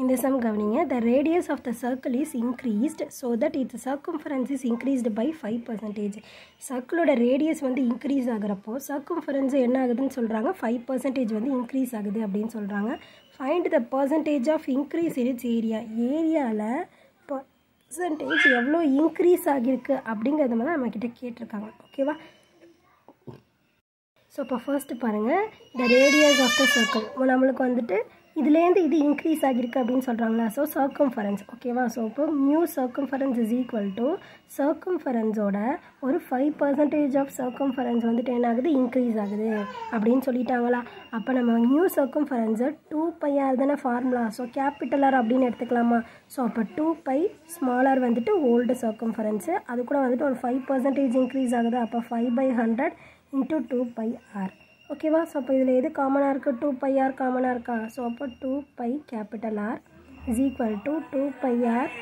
இந்த சம் கவனிங்க the radius of the circle is increased so that its circumference is increased by five percentage சர்க்கிளோட radius வந்து increase ஆகிறப்போ circumference என்ன ஆகுதுன்னு சொல்கிறாங்க ஃபைவ் பர்சன்டேஜ் வந்து இன்க்ரீஸ் ஆகுது அப்படின்னு சொல்கிறாங்க find the percentage of increase in its area ஏரியாவில் பர்சன்டேஜ் எவ்வளோ இன்க்ரீஸ் ஆகியிருக்கு அப்படிங்கிறத மாதிரி நம்மக்கிட்ட கேட்டிருக்காங்க ஓகேவா ஸோ இப்போ ஃபர்ஸ்ட் பாருங்கள் the radius of the circle நம்மளுக்கு வந்துட்டு இதுலேருந்து இது இன்க்ரீஸ் ஆகியிருக்கு அப்படின்னு சொல்கிறாங்களா ஸோ சர்க்கம்ஃபரன்ஸ் ஓகேவா ஸோ இப்போ new circumference is equal to சர்க்கம்ஃபரன்ஸோட ஒரு ஃபைவ் பர்சன்டேஜ் ஆஃப் சர்க்கம்ஃபரன்ஸ் வந்துட்டு என்ன ஆகுது இன்க்ரீஸ் ஆகுது அப்படின்னு சொல்லிட்டாங்களா அப்போ நம்ம நியூ சர்க்கம்ஃபரன்ஸை டூ பையார் தானே ஃபார்முலா ஸோ கேபிட்டலர் அப்படின்னு எடுத்துக்கலாமா ஸோ அப்போ டூ பை ஸ்மாலர் வந்துட்டு ஓல்டு சர்க்கம்ஃபரன்ஸு அது கூட வந்துட்டு ஒரு ஃபைவ் பர்சன்டேஜ் இன்க்ரீஸ் ஆகுது அப்போ five by hundred into two pi R ஓகேவா ஸோ அப்போ இதில் எது காமனாக இருக்குது டூ பை ஆர் காமனாக இருக்கா ஸோ அப்போ two pi capital R is equal to two pi R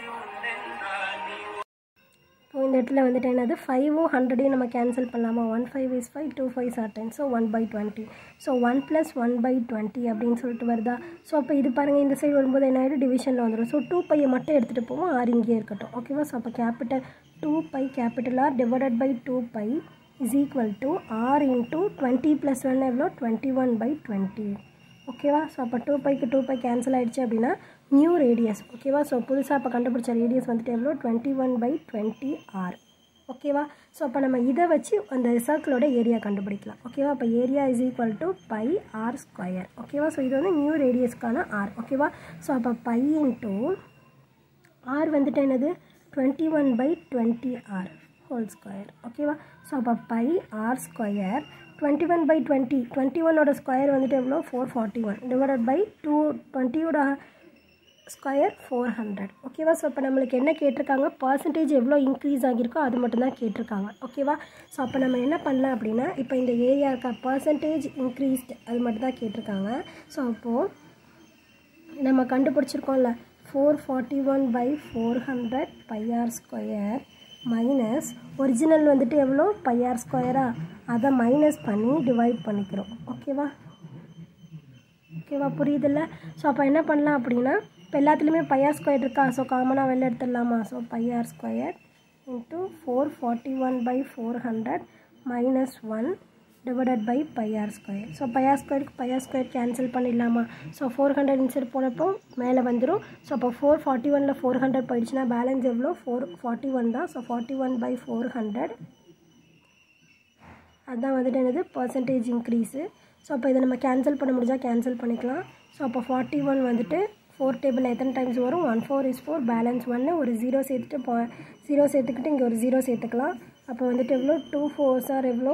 இப்போ இந்த இடத்துல வந்துட்டு என்னது ஃபைவும் ஹண்ட்ரடையும் நம்ம கேன்சல் பண்ணலாமா one five is five two five are ten so one by twenty so one plus one by twenty அப்படின்னு சொல்லிட்டு வருதா ஸோ அப்போ இது பாருங்கள் இந்த சைடு வரும்போது என்ன ஆகிடும் டிவிஷனில் வந்துடும் ஸோ டூ பையை மட்டும் எடுத்துகிட்டு போவோம் ஆர் இங்கேயே இருக்கட்டும் ஓகேவா ஸோ அப்போ capital two pi capital R divided by two pi is equal to r into 20 plus 1 எவ்வளோ 21 by 20 ஓகேவா ஸோ அப்போ டூ பைக்கு டூ பை கேன்சல் ஆகிடுச்சு அப்படின்னா நியூ ரேடியஸ் ஓகேவா ஸோ புதுசாக இப்போ கண்டுபிடிச்ச ரேடியஸ் வந்துட்டு எவ்வளோ twenty one by twenty R ஓகேவா ஸோ அப்போ நம்ம இதை வச்சு அந்த சர்க்கிளோட ஏரியா கண்டுபிடிக்கலாம் ஓகேவா அப்போ area is equal to pi R square ஓகேவா ஸோ இது வந்து நியூ ரேடியஸ்க்கான ஆர் ஓகேவா ஸோ அப்போ பை இன்ட்டு ஆர் வந்துட்டு என்னது twenty one by twenty R whole square ஓகேவா ஸோ அப்போ pi R square twenty one by twenty twenty ஒன்னோட ஸ்கொயர் வந்துட்டு எவ்வளோ four forty one divided by two டுவெண்ட்டியோட ஸ்கொயர் ஃபோர் ஹண்ட்ரட் ஓகேவா ஸோ இப்போ நம்மளுக்கு என்ன கேட்டிருக்காங்க பர்சன்டேஜ் எவ்வளோ இன்க்ரீஸ் ஆகியிருக்கோ அது மட்டும்தான் கேட்டிருக்காங்க ஓகேவா ஸோ அப்போ நம்ம என்ன பண்ணலாம் அப்படின்னா இப்போ இந்த ஏரியா இருக்க பர்சன்டேஜ் இன்க்ரீஸ்டு அது மட்டும் தான் கேட்டிருக்காங்க ஸோ அப்போது நம்ம கண்டுபிடிச்சிருக்கோம்ல four forty one by four hundred pi R square minus original வந்துட்டு எவ்வளோ பையார் ஸ்கொயரா அதை மைனஸ் பண்ணி டிவைட் பண்ணிக்கிறோம் ஓகேவா ஓகேவா புரியுதில்ல ஸோ அப்போ என்ன பண்ணலாம் அப்படின்னா இப்போ எல்லாத்துலேயுமே பையார் ஸ்கொயர் இருக்கா ஸோ காமனாக வெளில எடுத்துடலாமா so pi R square into four forty one by four hundred minus one divided by pi R square so pi R ஸ்கொயருக்கு பையார் ஸ்கொயர் கேன்சல் பண்ணிடலாமா ஸோ ஃபோர் ஹண்ட்ரட் இன்செட் போனப்போ மேலே வந்துடும் ஸோ அப்போ ஃபோர் ஃபார்ட்டி ஒனில் ஃபோர் ஹண்ட்ரட் போயிடுச்சுன்னா பேலன்ஸ் எவ்வளோ ஃபோர் ஃபார்ட்டி ஒன் தான் so forty one by four hundred அதுதான் வந்துட்டு என்னது பர்சன்டேஜ் இன்க்ரீஸு ஸோ அப்போ இதை நம்ம கேன்சல் பண்ண முடிஞ்சால் கேன்சல் பண்ணிக்கலாம் ஸோ அப்போ ஃபார்ட்டி ஒன் வந்துட்டு ஃபோர் டேபிள் எத்தனை டைம்ஸ் வரும் one four is four balance ஒன்று ஒரு ஜீரோ சேர்த்துட்டு போ ஜீரோ சேர்த்துக்கிட்டு இங்கே ஒரு ஜீரோ சேர்த்துக்கலாம் அப்போ வந்துட்டு எவ்வளோ டூ ஃபோர் சார் எவ்வளோ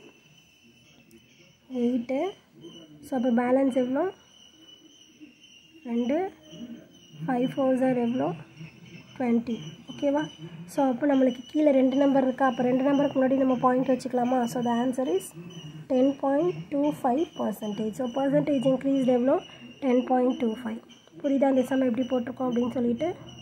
எயிட்டு ஸோ அப்போ பேலன்ஸ் எவ்வளோ ரெண்டு ஃபைவ் ஃபோர் சார் எவ்வளோ டுவெண்ட்டி ஓகேவா ஸோ அப்போ நம்மளுக்கு கீழே ரெண்டு நம்பர் இருக்கா அப்போ ரெண்டு நம்பருக்கு முன்னாடி நம்ம பாயிண்ட் வச்சுக்கலாமா so the answer is ten point two five percentage so percentage increased எவ்வளோ டென் பாயிண்ட் டூ ஃபைவ் புரியுதா அந்த சம் எப்படி போட்டிருக்கோம் அப்படின்னு சொல்லிட்டு